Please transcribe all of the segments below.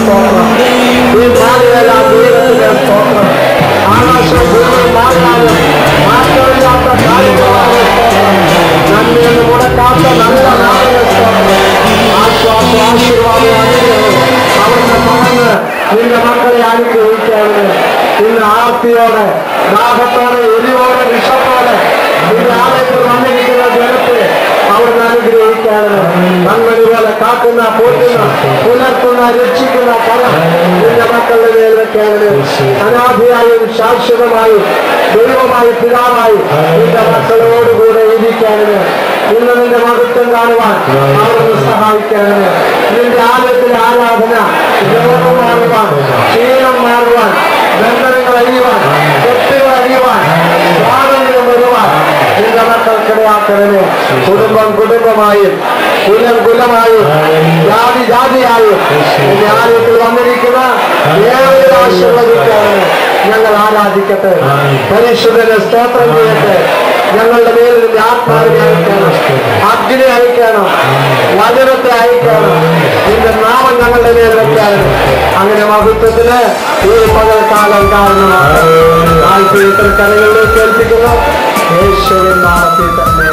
സ്തോത്രം ഈ മാറിയെല്ലാം ദൈവത്തിന്റെ സ്തോത്രം ആകാശം ഭൂമി മാറിയാലും മാറ്റമില്ലാത്ത കാര്യങ്ങളാണ് സ്തോത്രം നന്മയെന്ന് മുടക്കാത്ത നല്ല നാളിലെ സ്തോത്രം ആശ്വാസം ആശീർവാദം അനുഗ്രഹം അവിടുന്ന് മറന്ന് നിന്റെ മക്കളെ അനുഗ്രഹിക്കാവുന്നത് ഇന്ന് ആർത്തിയോടെ ദാഹത്തോടെ എരിവോടെ വിഷത്തോടെ നിന്റെ ആലയത്തിൽ വന്നിരിക്കുന്ന ജനത്തെ അവിടുന്ന് അനുഗ്രഹിക്കാവുന്നത് നന്മതി പോലെ കാക്കുന്ന പോറ്റുന്ന പുലർത്തുന്ന രക്ഷിക്കുന്ന കരം നിന്റെ മക്കളുടെ മേൽ വെക്കാവുന്നത് അനാദിയായും ശാശ്വതമായും ദൈവമായി പിതാവായി നിന്റെ മക്കളോടുകൂടെ ഇരിക്കാവുന്നത് ഇന്ന് നിന്റെ മഹത്വം കാണുവാൻ അവിടുന്ന് സഹായിക്കാവുന്നത് നിന്റെ ആലയത്തിലെ ആരാധന രോഗം മാറുവാൻ ക്ഷീണം മാറുവാൻ ബന്ധനങ്ങൾ അഴിയുവാൻ തെറ്റുകൾ അഴിയുവാൻ സ്വാതന്ത്ര്യം വരുവാൻ നിന്റെ മക്കൾക്കിടയാക്കണമേ കുടുംബം കുടുംബമായും കുലം കുലമായും ജാതി ജാതിയായും നിന്റെ ആലയത്തിൽ വന്നിരിക്കുന്ന ഏവരും ആശീർവദിക്കാണ് ഞങ്ങൾ ആരാധിക്കട്ടെ പരിശുദ്ധനെ സ്തോത്രം ചെയ്യട്ടെ ഞങ്ങളുടെ മേലിൽ നിന്റെ ആത്മാവിനെ അയക്കണം അഗ്നി അയക്കണം വചനത്തെ അയക്കണം നിന്റെ നാമം ഞങ്ങളുടെ മേൽ വെക്കാനും അങ്ങനെ മഹത്വത്തിന് ഈ പകൽക്കാലം കാരണമാണ് താല്പര്യത്തിൽ കരകളിലേക്ക് ഏൽപ്പിക്കുന്നു യേശുവിൻ നാമത്തിൽ തന്നെ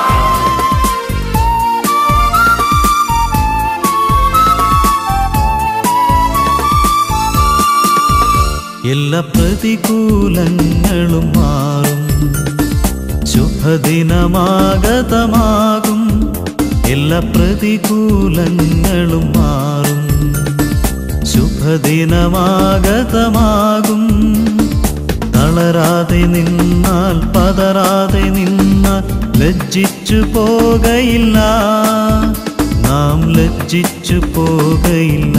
എല്ലാ പ്രതികൂലങ്ങളും മാറും ശുഭദിനമാഗതമാകും എല്ലാ പ്രതികൂലങ്ങളും മാറും ശുഭദിനമാഗതമാകും തളരാതെ നിന്നാൽ പതറാതെ നിന്നാൽ ലജ്ജിച്ചു പോകയില്ല നാം ലജ്ജിച്ചു പോകയില്ല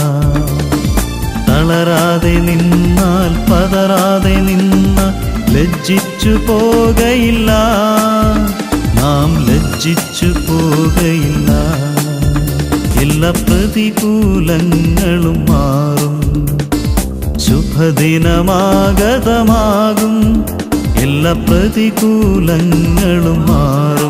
തളരാതെ നിന്നാൽ പതറാതെ നിന്ന ലജ്ജിച്ചു പോകയില്ല നാം ലജ്ജിച്ചു പോകയില്ല എല്ലാ പ്രതികൂലങ്ങളും മാറും ശുഭദിനമാഗതമാകും എല്ലാ പ്രതികൂലങ്ങളും മാറും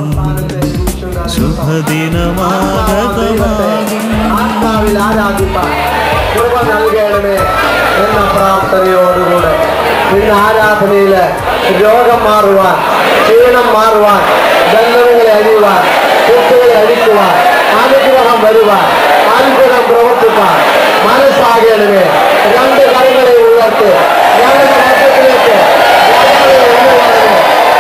ശുഭദിനമാഗതമാകും ആത്മാവിൽ ആരാധിപ്പാൻ കൃപ നൽകണമേ എന്ന പ്രാർത്ഥനയോടുകൂടെ ഇന്ന് ആരാധനയില് രോഗം മാറുവാൻ ക്ഷീണം മാറുവാൻ ബന്ധനങ്ങളെ അഴിയുവാൻ കുട്ടികളെ അഴിക്കുവാൻ അനുഗ്രഹം വരുവാൻ അത്ഭുതം പ്രവർത്തിപ്പാൻ മനസ്സാകണമേ രണ്ട് കൈകളെ ഉയർത്തി ഞങ്ങളുടെ മറ്റത്തിലേക്ക് ഞങ്ങളെ ഒന്നുവാണമേ.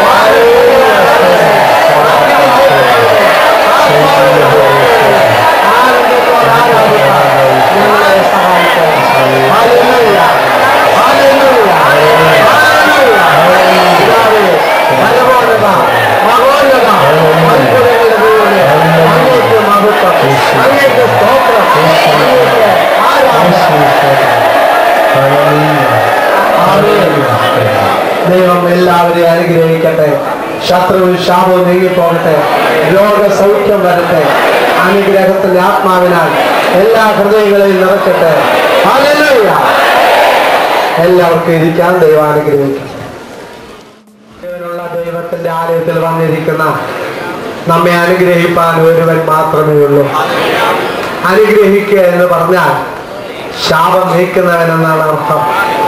ആനന്ദത്തോടെ ആരാധിപ്പാൻ ഞങ്ങളെ സഹായിക്കണം ഹല്ലേലൂയ ഹല്ലേലൂയ ഹല്ലേലൂയ പിതാവേ ബലവാനത മഹോന്നത അത്ഭുതങ്ങളുടെ ദൈവമേ അങ്ങേക്ക് മഹത്വം അങ്ങേക്ക് സ്തോത്രം അങ്ങേക്ക് ആരാധന ആമേൻ. ദൈവം എല്ലാവരെയും അനുഗ്രഹിക്കട്ടെ ശത്രുവിൽ ശാപവും നീങ്ങിപ്പോകട്ടെ രോഗസൗഖ്യം വരട്ടെ അനുഗ്രഹത്തിന്റെ ആത്മാവിനാൽ എല്ലാ ഹൃദയങ്ങളെയും നിറയ്ക്കട്ടെ ഹല്ലേലൂയ. എല്ലാവർക്കും ഇരിക്കാൻ ദൈവം അനുഗ്രഹിക്കട്ടെ ജീവനുള്ള ദൈവത്തിന്റെ ആലയത്തിൽ വന്നിരിക്കുന്ന നമ്മെ അനുഗ്രഹിപ്പാൻ ഒരുവൻ മാത്രമേ ഉള്ളൂ അനുഗ്രഹിക്കുക എന്ന് പറഞ്ഞാൽ ശാപം നീക്കുന്നവൻ എന്നാണ് അർത്ഥം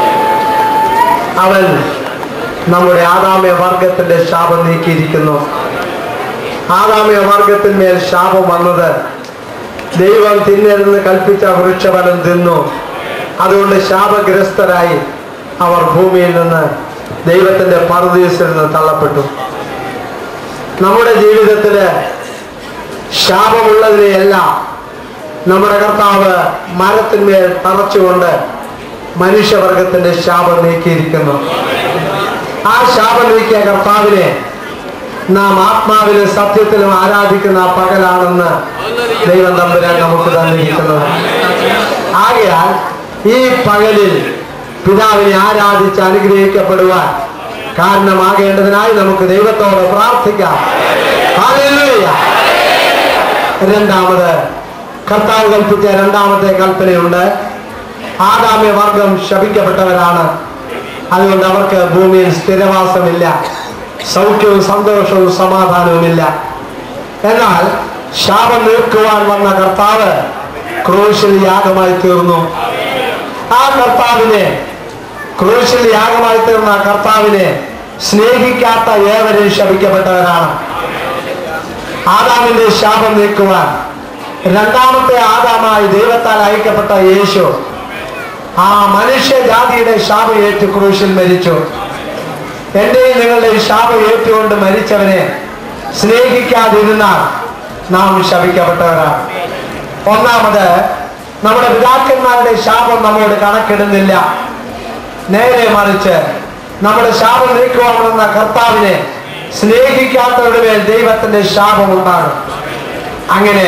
അവൻ നമ്മുടെ ആദാമ്യ വർഗത്തിന്റെ ശാപം നീക്കിയിരിക്കുന്നു ആദാമ്യ വർഗത്തിന്മേൽ ശാപം വന്നത് ദൈവം തിന്നരുന്ന് കൽപ്പിച്ച വൃക്ഷഫലം തിന്നു അതുകൊണ്ട് ശാപഗ്രസ്തരായി അവർ ഭൂമിയിൽ നിന്ന് ദൈവത്തിന്റെ പറുദീസിൽ നിന്ന് തള്ളപ്പെട്ടു നമ്മുടെ ജീവിതത്തില് ശാപമുള്ളതിനെയെല്ലാം നമ്മുടെ കർത്താവ് മരത്തിന്മേൽ തറച്ചുകൊണ്ട് മനുഷ്യവർഗത്തിന്റെ ശാപം നീക്കിയിരിക്കുന്നു ആ ശാപം നീക്കിയ കർത്താവിനെ നാം ആത്മാവിലും സത്യത്തിലും ആരാധിക്കുന്ന ആ പകലാണെന്ന് ദൈവം തമ്പുരാൻ നമുക്ക് തന്നിരിക്കുന്നത് ആകയാൽ ഈ പകലിൽ പിതാവിനെ ആരാധിച്ച് അനുഗ്രഹിക്കപ്പെടുവാൻ കാരണമാകേണ്ടതിനായി നമുക്ക് ദൈവത്തോട് പ്രാർത്ഥിക്കാം ഹല്ലേലൂയ. രണ്ടാമത് കർത്താവ് കൽപ്പിച്ച രണ്ടാമത്തെ കൽപ്പനയുണ്ട് ആദാമ്യ വർഗം ശപിക്കപ്പെട്ടവരാണ് അതുകൊണ്ട് അവർക്ക് ഭൂമിയിൽ സ്ഥിരവാസമില്ല സൗഖ്യവും സന്തോഷവും സമാധാനവുമില്ല എന്നാൽ ശാപം നീക്കുവാൻ വന്ന കർത്താവ് ക്രൂശിൽ യാഗമായി തീർന്നു ആ കർത്താവിനെ ക്രൂശിൽ യാഗമായി തീർന്ന ആ കർത്താവിനെ സ്നേഹിക്കാത്ത ഏവരും ശപിക്കപ്പെട്ടവരാണ് ആദാമിന്റെ ശാപം നീക്കുവാൻ രണ്ടാമത്തെ ആദാമായി ദൈവത്താൽ അയക്കപ്പെട്ട യേശു ആ മനുഷ്യജാതിയുടെ ശാപം ഏറ്റു ക്രൂശിൽ മരിച്ചു എന്റെയും നിങ്ങളുടെ ശാപം ഏറ്റുകൊണ്ട് മരിച്ചവനെ സ്നേഹിക്കാതിരുന്നാൽ നാം ശപിക്കപ്പെട്ടവരാണ് ഒന്നാമത് നമ്മുടെ പിതാക്കന്മാരുടെ ശാപം നമ്മോട് കണക്കിടുന്നില്ല നേരെ മറിച്ച് നമ്മുടെ ശാപം നീക്കുവാണെന്ന കർത്താവിനെ സ്നേഹിക്കാത്തവരുടെ മേൽ ദൈവത്തിന്റെ ശാപം ഉണ്ടാകും അങ്ങനെ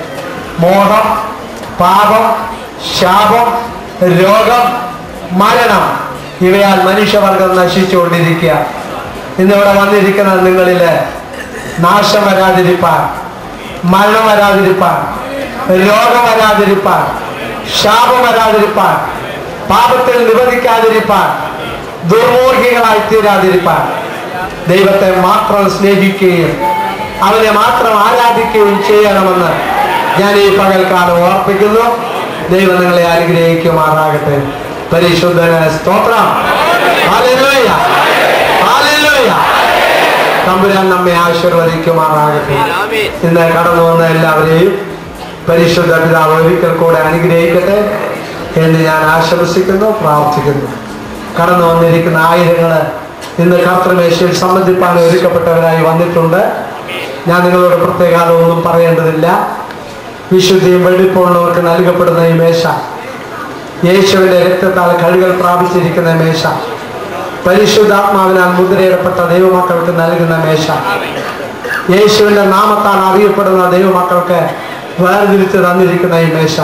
മോഹം പാപം ശാപം രോഗം മരണം ഇവയാൽ മനുഷ്യവർഗം നശിച്ചുകൊണ്ടിരിക്കുക ഇന്നിവിടെ വന്നിരിക്കുന്ന നിങ്ങളില് നാശം വരാതിരിപ്പാൻ മരണം വരാതിരിപ്പാൻ രോഗം വരാതിരിപ്പാൻ ശാപം വരാതിരിപ്പാൻ പാപത്തിൽ നിബന്ധിക്കാതിരിപ്പാൻ ദുർമോഹികളായി തീരാതിരിപ്പാൻ ദൈവത്തെ മാത്രം സ്നേഹിക്കുകയും അവനെ മാത്രം ആരാധിക്കുകയും ചെയ്യണമെന്ന് ഞാൻ ഈ പകൽക്കാലം ഓർപ്പിക്കുന്നു ദൈവം നിങ്ങളെ അനുഗ്രഹിക്കുമാറാകട്ടെ പരിശുദ്ധന സ്തോത്രം ഹല്ലേലൂയ. ഹല്ലേലൂയ. തമ്പുരാൻ നമ്മെ ആശീർവദിക്കുമാറാകട്ടെ ഇന്ന് കടന്നു വന്ന എല്ലാവരെയും പരിശുദ്ധ പിതാവ് ഒരിക്കൽ കൂടെ അനുഗ്രഹിക്കട്ടെ എന്ന് ഞാൻ ആശംസിക്കുന്നു പ്രാർത്ഥിക്കുന്നു കടന്നു വന്നിരിക്കുന്ന ആയിരങ്ങള് ഇന്ന് കർത്തൃമേശയിൽ സംബന്ധിപ്പാൻ ഒരുക്കപ്പെട്ടവരായി വന്നിട്ടുണ്ട് ഞാൻ നിങ്ങളോട് പ്രത്യേകാലം ഒന്നും പറയേണ്ടതില്ല വിശുദ്ധിയും വെടിപ്പുള്ളവർക്ക് നൽകപ്പെടുന്ന ഈ മേശ യേശുവിന്റെ രക്തത്താൽ കഴുകൽ പ്രാപിച്ചിരിക്കുന്ന മേശ പരിശുദ്ധാത്മാവിനാൽ മുദ്രയിടപ്പെട്ട ദൈവമക്കൾക്ക് നൽകുന്ന മേശ യേശുവിന്റെ നാമത്താൽ അറിയപ്പെടുന്ന ദൈവമക്കൾക്ക് വേർതിരിച്ച് തന്നിരിക്കുന്ന ഈ മേശ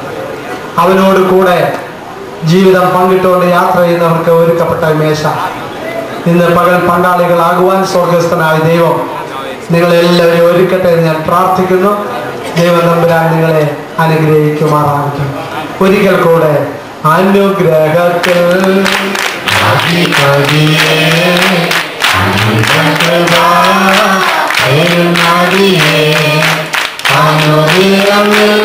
അവനോട് കൂടെ ജീവിതം പങ്കിട്ടുകൊണ്ട് യാത്ര ചെയ്യുന്നവർക്ക് ഒരുക്കപ്പെട്ട ഈ മേശ ഇന്ന് പകൽ പങ്കാളികളാകുവാൻ സ്വർഗസ്ഥനായ ദൈവം നിങ്ങളെല്ലാവരെയും ഒരുക്കട്ടെ എന്ന് ഞാൻ പ്രാർത്ഥിക്കുന്നു ദൈവം നമ്പുരാൻ നിങ്ങളെ അനുഗ്രഹിക്കുമാറാകട്ടെ ഒരിക്കൽ കൂടെ അനുഗ്രഹത്തിൽ അധിപതിയെ അനുഗ്രഹകൃപാ പെരുമതിയെ അനുദിനമിൽ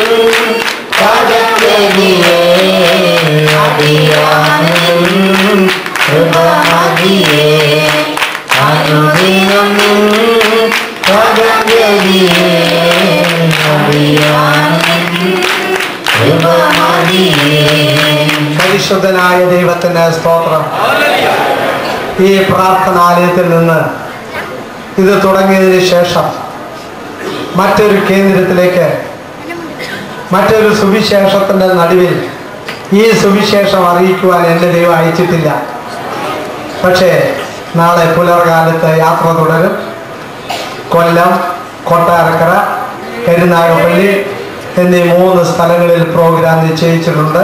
പദവിയെ അഭിയാമിൽ കൃപമതിയെ അനുദിനമിൽ പദവിയെ അഭിയാമിൽ കൃപമതിയെ പരിശുദ്ധനായ ദൈവത്തിന്റെ സ്തോത്രം ഈ പ്രാർത്ഥനാലയത്തിൽ നിന്ന് ഇത് തുടങ്ങിയതിന് ശേഷം മറ്റൊരു കേന്ദ്രത്തിലേക്ക് മറ്റൊരു സുവിശേഷത്തിന്റെ നടുവിൽ ഈ സുവിശേഷം അറിയിക്കുവാൻ എൻ്റെ ദൈവം അയച്ചിട്ടില്ല പക്ഷേ നാളെ പുലർകാലത്ത് യാത്ര തുടരും കൊല്ലം കൊട്ടാരക്കര കരുനാഗപ്പള്ളി എന്നീ മൂന്ന് സ്ഥലങ്ങളിൽ പ്രോഗ്രാം നിശ്ചയിച്ചിട്ടുണ്ട്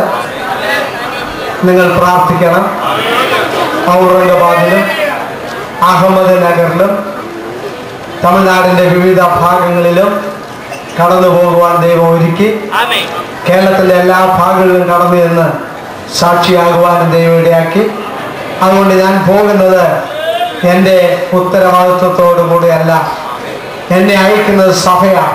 നിങ്ങൾ പ്രാർത്ഥിക്കണം ഔറംഗാബാദിലും അഹമ്മദ് നഗറിലും തമിഴ്നാടിൻ്റെ വിവിധ ഭാഗങ്ങളിലും കടന്നു പോകുവാൻ ദൈവം ഒരുക്കി കേരളത്തിലെ എല്ലാ ഭാഗങ്ങളിലും കടന്നു എന്ന് സാക്ഷിയാകുവാനും ദൈവം ഇടയാക്കി അതുകൊണ്ട് ഞാൻ പോകുന്നത് എൻ്റെ ഉത്തരവാദിത്വത്തോടു കൂടിയല്ല എന്നെ അയക്കുന്നത് സഭയാണ്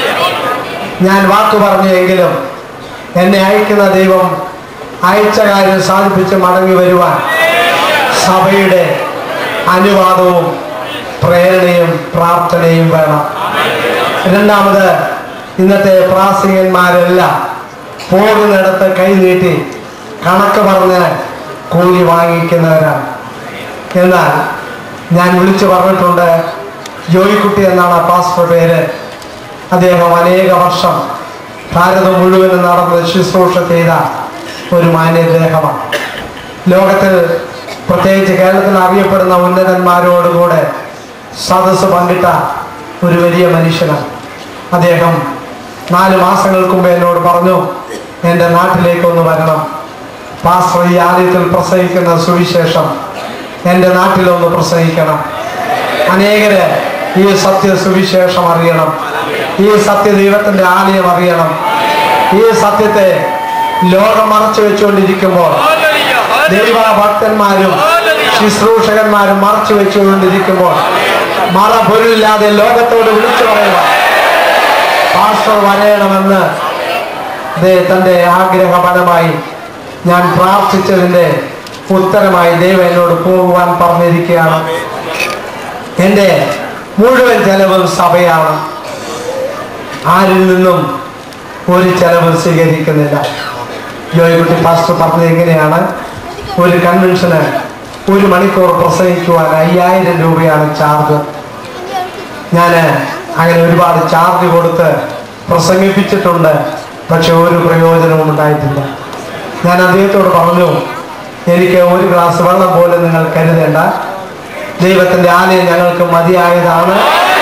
ഞാൻ വാക്കു പറഞ്ഞു എങ്കിലും എന്നെ അയക്കുന്ന ദൈവം അയച്ച കാര്യം സാധിപ്പിച്ച് മടങ്ങി വരുവാൻ സഭയുടെ അനുവാദവും പ്രേരണയും പ്രാർത്ഥനയും വേണം രണ്ടാമത് ഇന്നത്തെ പ്രാസംഗന്മാരെല്ലാം പോകുന്നിടത്ത് കൈനീട്ടി കണക്ക് പറഞ്ഞ് കൂലി വാങ്ങിക്കുന്നവരാണ് എന്നാൽ ഞാൻ വിളിച്ചു പറഞ്ഞിട്ടുണ്ട് ജോയിക്കുട്ടി എന്നാണ് പാസ്പോർട്ട് പേര് അദ്ദേഹം അനേക വർഷം ഭാരതം മുഴുവനും നടന്ന് ശുശ്രൂഷ ചെയ്ത ഒരു മാന്യദേഹമാണ് ലോകത്തിൽ പ്രത്യേകിച്ച് കേരളത്തിൽ അറിയപ്പെടുന്ന ഉന്നതന്മാരോടുകൂടെ സദസ്സ് പങ്കിട്ട ഒരു വലിയ മനുഷ്യനാണ് അദ്ദേഹം നാല് മാസങ്ങൾക്ക് മുമ്പ് എന്നോട് പറഞ്ഞു എൻ്റെ നാട്ടിലേക്കൊന്ന് വരണം പാസ്റ്റർ ഈ ആലയത്തിൽ പ്രസംഗിക്കുന്ന സുവിശേഷം എൻ്റെ നാട്ടിലൊന്ന് പ്രസംഗിക്കണം അനേകര് ഈ സത്യ സുവിശേഷം അറിയണം ഈ സത്യ ദൈവത്തിന്റെ ആലയം അറിയണം ഈ സത്യത്തെ ലോകം മറച്ചു വെച്ചുകൊണ്ടിരിക്കുമ്പോൾ ദൈവഭക്തന്മാരും ശുശ്രൂഷകന്മാരും മറച്ചു വെച്ചുകൊണ്ടിരിക്കുമ്പോൾ മറ പൊരുളില്ലാതെ ലോകത്തോട് വിളിച്ചു പറയുക പാസ്റ്റർ വരയണമെന്ന് ദേ തൻ്റെ ആഗ്രഹപരമായി ഞാൻ പ്രാർത്ഥിച്ചതിൻ്റെ ഉത്തരമായി ദൈവം എന്നോട് പോകുവാൻ പറഞ്ഞിരിക്കുകയാണ് എൻ്റെ മുഴുവൻ ചെലവും സഭയാണ് ആരിൽ നിന്നും ഒരു ചെലവും സ്വീകരിക്കുന്നില്ല ജോയിക്കുട്ടി പാസ്റ്റർ പറഞ്ഞത് എങ്ങനെയാണ് ഒരു കൺവെൻഷന് ഒരു മണിക്കൂർ പ്രസംഗിക്കുവാൻ അയ്യായിരം രൂപയാണ് ചാർജ് ഞാൻ അങ്ങനെ ഒരുപാട് ചാർജ് കൊടുത്ത് പ്രസംഗിപ്പിച്ചിട്ടുണ്ട് പക്ഷെ ഒരു പ്രയോജനവും ഉണ്ടായിട്ടില്ല ഞാൻ അദ്ദേഹത്തോട് പറഞ്ഞു എനിക്ക് ഒരു ഗ്ലാസ് വെള്ളം പോലും നിങ്ങൾ കരുതേണ്ട ദൈവത്തിന്റെ ആലയം ഞങ്ങൾക്ക് മതിയായതാണ്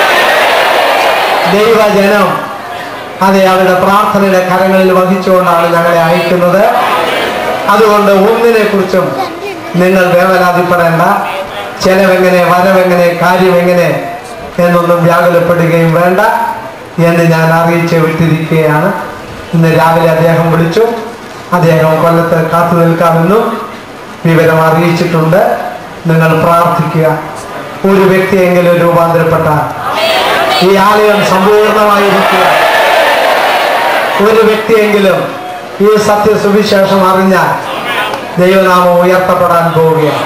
ദൈവജനം അതെ അവരുടെ പ്രാർത്ഥനയുടെ കരങ്ങളിൽ വഹിച്ചുകൊണ്ടാണ് ഞങ്ങളെ അയക്കുന്നത് അതുകൊണ്ട് ഒന്നിനെ കുറിച്ചും നിങ്ങൾ വേവലാതിപ്പെടേണ്ട ചെലവെങ്ങനെ വരവെങ്ങനെ കാര്യമെങ്ങനെ എന്നൊന്നും വ്യാകുലപ്പെടുകയും വേണ്ട എന്ന് ഞാൻ അറിയിച്ച് വിട്ടിരിക്കുകയാണ് ഇന്ന് രാവിലെ അദ്ദേഹം വിളിച്ചു അദ്ദേഹം കൊല്ലത്ത് കാത്തു നിൽക്കാമെന്നും വിവരം അറിയിച്ചിട്ടുണ്ട് നിങ്ങൾ പ്രാർത്ഥിക്കുക ഒരു വ്യക്തിയെങ്കിലും രൂപാന്തരപ്പെട്ടാൽ ഈ ആലയം സമ്പൂർണമായിരിക്കുക ഒരു വ്യക്തിയെങ്കിലും ഈ സത്യസുവിശേഷം അറിഞ്ഞാൽ ദൈവനാമം ഉയർത്തപ്പെടാൻ പോവുകയാണ്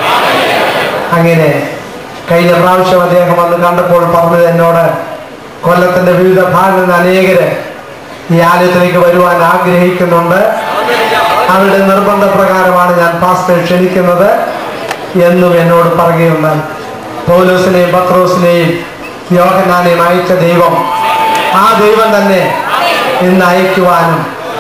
അങ്ങനെ കഴിഞ്ഞ പ്രാവശ്യം അദ്ദേഹം വന്ന് കണ്ടപ്പോൾ പറഞ്ഞത് എന്നോട് കൊല്ലത്തിന്റെ വിവിധ ഭാഗങ്ങളിൽ നിന്ന് അനേകര് ഈ ആലയത്തിലേക്ക് വരുവാൻ ആഗ്രഹിക്കുന്നുണ്ട് അവരുടെ നിർബന്ധപ്രകാരമാണ് ഞാൻ പാസ്റ്റർ ക്ഷണിക്കുന്നത് എന്നും എന്നോട് പറയുകയുണ്ടായി പൗലോസിനെയും പത്രോസിനെയും യോഹനാനെയും അയച്ച ദൈവം ആ ദൈവം തന്നെ ഇന്ന് അയക്കുവാനും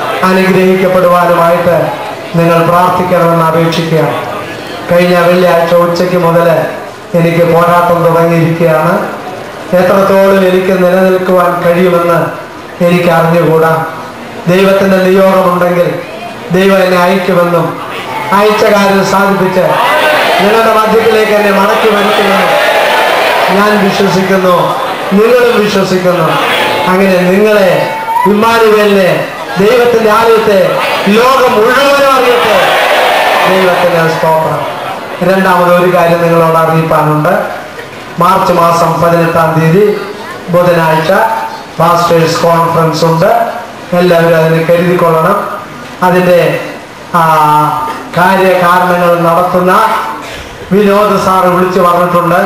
അനുഗ്രഹിക്കപ്പെടുവാനുമായിട്ട് നിങ്ങൾ പ്രാർത്ഥിക്കണമെന്ന് അപേക്ഷിക്കുകയാണ് കഴിഞ്ഞ വെള്ളിയാഴ്ച ഉച്ചയ്ക്ക് മുതൽ എനിക്ക് പോരാട്ടം തുടങ്ങിയിരിക്കുകയാണ് എത്രത്തോളം എനിക്ക് നിലനിൽക്കുവാൻ കഴിയുമെന്ന് എനിക്ക് അറിഞ്ഞുകൂടാ ദൈവത്തിൻ്റെ നിയോഗമുണ്ടെങ്കിൽ ദൈവം എന്നെ അയക്കുമെന്നും അയച്ച കാര്യം സാധിപ്പിച്ച് നിങ്ങളുടെ മധ്യത്തിലേക്ക് എന്നെ മടക്കി വരുത്തുമെന്നും ഞാൻ വിശ്വസിക്കുന്നു നിങ്ങളും വിശ്വസിക്കുന്നു അങ്ങനെ നിങ്ങളെ ഇമ്മാനുവേലിനെ ദൈവത്തിന്റെ ആലയത്തെ ലോകം മുഴുവനും അറിയട്ടെ ദൈവത്തിന്റെ സ്തോത്രം രണ്ടാമത് ഒരു കാര്യം നിങ്ങളോട് അറിയിപ്പാനുണ്ട് മാർച്ച് മാസം പതിനെട്ടാം തീയതി ബുധനാഴ്ച പാസ്റ്റേഴ്സ് കോൺഫറൻസ് ഉണ്ട് എല്ലാവരും അതിന് കരുതിക്കൊള്ളണം അതിൻ്റെ ആ, കാര്യകാരണങ്ങൾ നടത്തുന്ന വിനോദ് സാറ് വിളിച്ചു പറഞ്ഞിട്ടുണ്ട്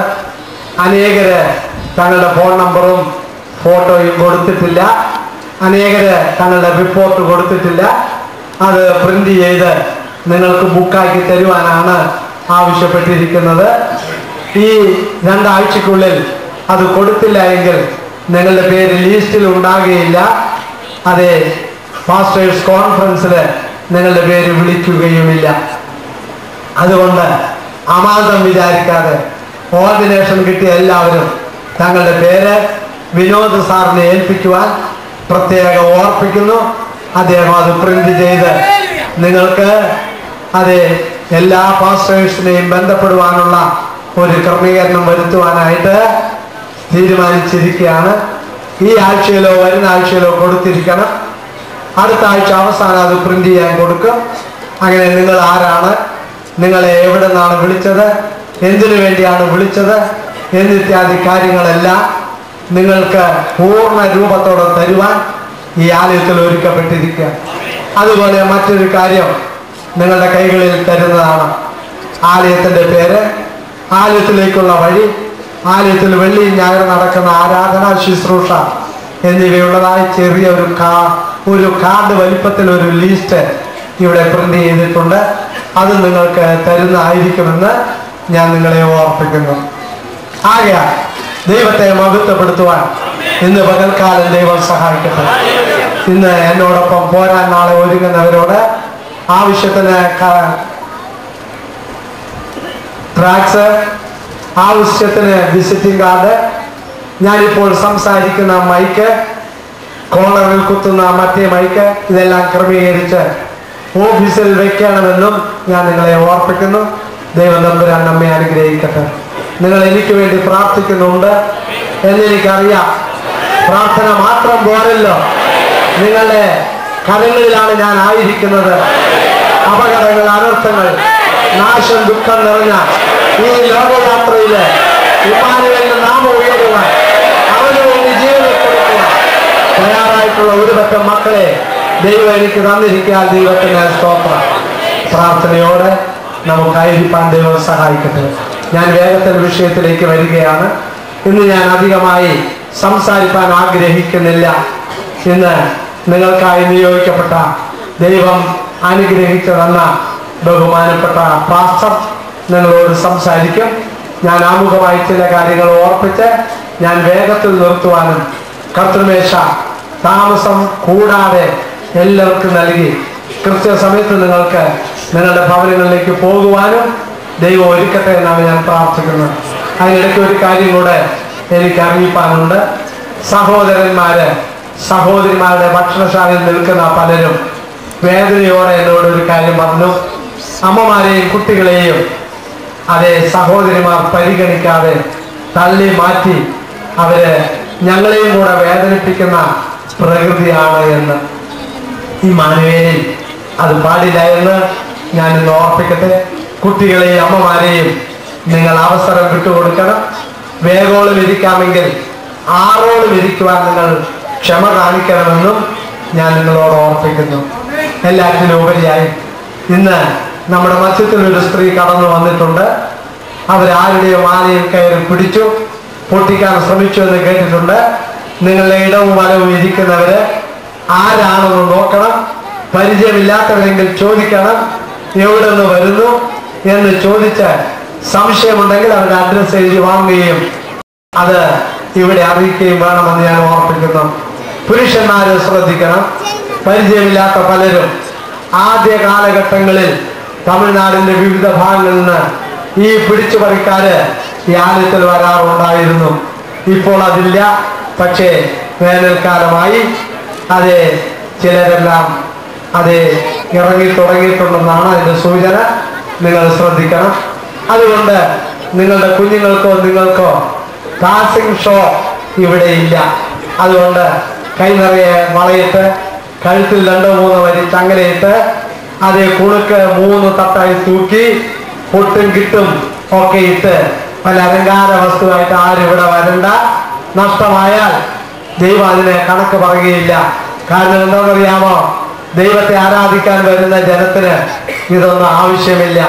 അനേകര് തങ്ങളുടെ ഫോൺ നമ്പറും ഫോട്ടോയും കൊടുത്തിട്ടില്ല അനേകര് തങ്ങളുടെ റിപ്പോർട്ട് കൊടുത്തിട്ടില്ല അത് പ്രിന്റ് ചെയ്ത് നിങ്ങൾക്ക് ബുക്കാക്കി തരുവാനാണ് ആവശ്യപ്പെട്ടിരിക്കുന്നത് ഈ രണ്ടാഴ്ചക്കുള്ളിൽ അത് കൊടുത്തില്ല എങ്കിൽ നിങ്ങളുടെ പേര് ലിസ്റ്റിൽ ഉണ്ടാകുകയില്ല അതെ മാസ്റ്റേഴ്സ് കോൺഫറൻസിൽ നിങ്ങളുടെ പേര് വിളിക്കുകയുമില്ല അതുകൊണ്ട് അമാന്തം വിചാരിക്കാതെ ഓർഡിനേഷൻ കിട്ടിയ എല്ലാവരും തങ്ങളുടെ പേര് വിനോദ് സാറിനെ ഏൽപ്പിക്കുവാൻ പ്രത്യേകം ഓർപ്പിക്കുന്നു അദ്ദേഹം അത് പ്രിന്റ് ചെയ്ത് നിങ്ങൾക്ക് അത് എല്ലാ പാസ്റ്റേഴ്സിനെയും ബന്ധപ്പെടുവാനുള്ള ഒരു ക്രമീകരണം വരുത്തുവാനായിട്ട് തീരുമാനിച്ചിരിക്കുകയാണ് ഈ ആഴ്ചയിലോ വരുന്ന ആഴ്ചയിലോ കൊടുത്തിരിക്കണം അടുത്ത ആഴ്ച അവസാനം അത് പ്രിന്റ് ചെയ്യാൻ കൊടുക്കും അങ്ങനെ നിങ്ങൾ ആരാണ് നിങ്ങളെ എവിടെ നിന്നാണ് വിളിച്ചത് എന്തിനു വേണ്ടിയാണ് വിളിച്ചത് എന്നിത്യാദി കാര്യങ്ങളെല്ലാം നിങ്ങൾക്ക് പൂർണ്ണ രൂപത്തോടെ തരുവാൻ ഈ ആലയത്തിൽ ഒരുക്കപ്പെട്ടിരിക്കുക അതുപോലെ മറ്റൊരു കാര്യം നിങ്ങളുടെ കൈകളിൽ തരുന്നതാണ് ആലയത്തിന്റെ പേര് ആലയത്തിലേക്കുള്ള വഴി ആലയത്തിൽ വെള്ളി ഞായർ നടക്കുന്ന ആരാധനാ ശുശ്രൂഷ എന്നിവയുള്ളതായി ചെറിയ ഒരു കാ ഒരു കാർഡ് വലിപ്പത്തിൽ ഒരു ലിസ്റ്റ് ഇവിടെ പ്രിന്റ് ചെയ്തിട്ടുണ്ട് അത് നിങ്ങൾക്ക് തരുന്നതായിരിക്കുമെന്ന് ഞാൻ നിങ്ങളെ ഓർപ്പിക്കുന്നു ആകയാൽ ദൈവത്തെ മഹത്വപ്പെടുത്തുവാൻ ഇന്ന് പകൽക്കാലം ദൈവം സഹായിക്കട്ടെ ഇന്ന് എന്നോടൊപ്പം പോരാൻ നാളെ ഒരുങ്ങുന്നവരോട് ആവശ്യത്തിന് ക- ട്രാക്സ് ആവശ്യത്തിന് വിസിറ്റിംഗ് കാർഡ് ഞാനിപ്പോൾ സംസാരിക്കുന്ന മൈക്ക് കോളറിൽ കുത്തുന്ന മറ്റേ മൈക്ക് ഇതെല്ലാം ക്രമീകരിച്ച് ഓഫീസിൽ വെക്കണമെന്നും ഞാൻ നിങ്ങളെ ഓർപ്പിക്കുന്നു ദൈവം തമ്പുരാൻ നമ്മെ അനുഗ്രഹിക്കട്ടെ നിങ്ങൾ എനിക്ക് വേണ്ടി പ്രാർത്ഥിക്കുന്നുണ്ട് എന്നെനിക്കറിയാം പ്രാർത്ഥന മാത്രം പോരല്ലോ നിങ്ങളുടെ കരങ്ങളിലാണ് ഞാൻ ആയിരിക്കുന്നത് അപകടങ്ങൾ അനർത്ഥങ്ങൾ നാശം ദുഃഖം നിറഞ്ഞ ഈ ലോകയാത്രയില് ഇമാനുവലിന്റെ നാമം ഉയരുവാൻ അവന് വേണ്ടി ജീവനെ കൊടുക്കുവാൻ തയ്യാറായിട്ടുള്ള ഒരു പറ്റം മക്കളെ ദൈവം എനിക്ക് തന്നിരിക്കാൻ ദൈവത്തിന് സ്തോത്രം പ്രാർത്ഥനയോടെ നമുക്കായിരിക്കാൻ ദൈവം സഹായിക്കട്ടെ ഞാൻ വേഗത്തിൽ വിഷയത്തിലേക്ക് വരികയാണ് ഇന്ന് ഞാൻ അധികമായി സംസാരിക്കാൻ ആഗ്രഹിക്കുന്നില്ല ഇന്ന് നിങ്ങൾക്കായി നിയോഗിക്കപ്പെട്ട ദൈവം അനുഗ്രഹിച്ചു തന്ന ബഹുമാനപ്പെട്ട പാസ്റ്റർ നിങ്ങളോട് സംസാരിക്കും ഞാൻ ആമുഖമായി ചില കാര്യങ്ങൾ ഓർപ്പിച്ച് ഞാൻ വേഗത്തിൽ നിർത്തുവാനും കർത്തൃമേശ താമസം കൂടാതെ എല്ലാവർക്കും നൽകി കൃത്യസമയത്ത് നിങ്ങൾക്ക് നിങ്ങളുടെ ഭവനങ്ങളിലേക്ക് പോകുവാനും ദൈവം ഒരുക്കട്ടെ എന്നാണ് ഞാൻ പ്രാർത്ഥിക്കുന്നത് അതിനിടയ്ക്ക് ഒരു കാര്യം കൂടെ എനിക്ക് അറിയിപ്പാനുണ്ട് സഹോദരന്മാര് സഹോദരിമാരുടെ ഭക്ഷണശാലയിൽ നിൽക്കുന്ന പലരും വേദനയോടെ എന്നോട് ഒരു കാര്യം പറഞ്ഞു അമ്മമാരെയും കുട്ടികളെയും അതെ സഹോദരിമാർ പരിഗണിക്കാതെ തള്ളി മാറ്റി അവര് ഞങ്ങളെയും കൂടെ വേദനിപ്പിക്കുന്ന പ്രകൃതിയാണ് എന്ന് ഈ മാനുവേലിൽ അത് പാടില്ല എന്ന് ഞാൻ ഇന്ന് ഓർപ്പിക്കട്ടെ കുട്ടികളെയും അമ്മമാരെയും നിങ്ങൾ അവസരം വിട്ടുകൊടുക്കണം വേഗോളം ഇരിക്കാമെങ്കിൽ ആറോളം ഇരിക്കുവാൻ നിങ്ങൾ ക്ഷമ കാണിക്കണമെന്നും ഞാൻ നിങ്ങളോട് ഓർപ്പിക്കുന്നു എല്ലാറ്റിനും ഉപരിയായി ഇന്ന് നമ്മുടെ മധ്യത്തിൽ ഒരു സ്ത്രീ കടന്നു വന്നിട്ടുണ്ട് അവരാരുടെയോ മാലയിൽ കയറി പിടിച്ചു പൊട്ടിക്കാൻ ശ്രമിച്ചു എന്ന് കേട്ടിട്ടുണ്ട് നിങ്ങളുടെ ഇടവും വലവും ഇരിക്കുന്നവര് ആരാണെന്ന് നോക്കണം പരിചയമില്ലാത്തവരെങ്കിൽ ചോദിക്കണം എവിടെ നിന്ന് വരുന്നു എന്ന് ചോദിച്ച് സംശയമുണ്ടെങ്കിൽ അവരുടെ അഡ്രസ് എഴുതി വാങ്ങുകയും അത് ഇവിടെ അറിയിക്കുകയും വേണമെന്ന് ഞാൻ ഓർപ്പിക്കുന്നു പുരുഷന്മാര് ശ്രദ്ധിക്കണം പരിചയമില്ലാത്ത പലരും ആദ്യ കാലഘട്ടങ്ങളിൽ തമിഴ്നാടിന്റെ വിവിധ ഭാഗങ്ങളിൽ നിന്ന് ഈ പിടിച്ചുപറിക്കാര് ഈ ആലയത്തിൽ വരാറുണ്ടായിരുന്നു ഇപ്പോൾ അതില്ല പക്ഷേ വേനൽക്കാലമായി അതെ ചിലരെല്ലാം അതെ ഇറങ്ങി തുടങ്ങിയിട്ടുണ്ടെന്നാണ് അതിന്റെ സൂചന നിങ്ങൾ ശ്രദ്ധിക്കണം അതുകൊണ്ട് നിങ്ങളുടെ കുഞ്ഞുങ്ങൾക്കോ നിങ്ങൾക്കോ പാസിംഗ് ഷോ ഇവിടെ ഇല്ല അതുകൊണ്ട് കൈ നിറയെ വളയിട്ട് കഴുത്തിൽ രണ്ടോ മൂന്നോ വരി ചങ്ങലയിട്ട് അതേ കുണുക്ക് മൂന്ന് തട്ടായി തൂക്കി പൊട്ടും കിട്ടും ഒക്കെ ഇട്ട് പല അലങ്കാര വസ്തുവായിട്ട് ആരും ഇവിടെ വരണ്ട നഷ്ടമായാൽ ദൈവം അതിനെ കണക്ക് പറയുകയില്ല കാരണം എന്താണെന്നറിയാമോ ദൈവത്തെ ആരാധിക്കാൻ വരുന്ന ജനത്തിന് ഇതൊന്നും ആവശ്യമില്ല